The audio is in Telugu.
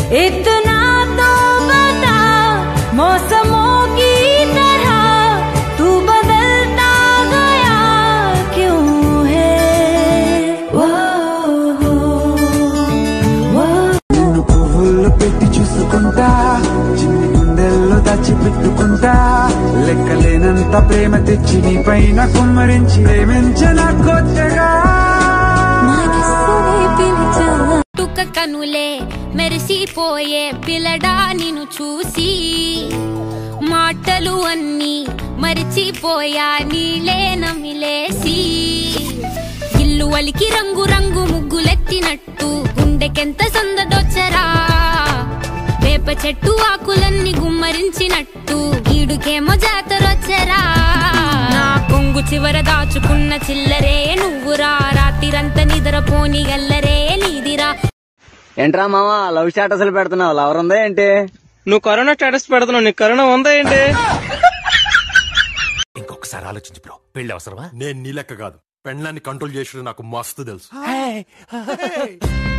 इतना तो बता मौसमों की तरह तू बदलता गया क्यों है वो, वो, నిన్ను పువ్వుల్లో పెట్టి చూసుకుంటా చిన్ని గుండెల్లో దాచిపెట్టుకుంటా లెక్కలేనంత ప్రేమ తెచ్చి నీ పైన కుమ్మరించి ప్రేమించిన కొత్తగా మనసుని పిలిచా టుక కనులే మెరిసిపోయే పిల్లడా నిన్ను చూసి మాటలు అన్నీ మరిచిపోయా నీలే నమిలేసి ఇల్లు వలికి రంగు రంగు ముగ్గులెత్తినట్టు గుండెకెంత సందడొచ్చరా వేప చెట్టు ఆకులన్నీ గుమ్మరించినట్టు ఈడుకేమో జాతరొచ్చరా నా కొంగు చివర దాచుకున్న చిల్లరే నువ్వురా రాత్రిరంతా నిద్రపోని గల్లరే నీదిరా ఏంట్రా మామ లవ్ స్టేటస్లు పెడుతున్నావు లవర్ ఉందా ఏంటి నువ్వు కరోనా స్టేటస్ పెడుతున్నావు నీకు కరోనా ఉందా ఏంటి ఇంకొకసారి ఆలోచించు బ్రో పెళ్లి అవసరమా నేను నీ లెక్క కాదు పెళ్ళాన్ని కంట్రోల్ చేసిన నాకు మస్తు తెలుసు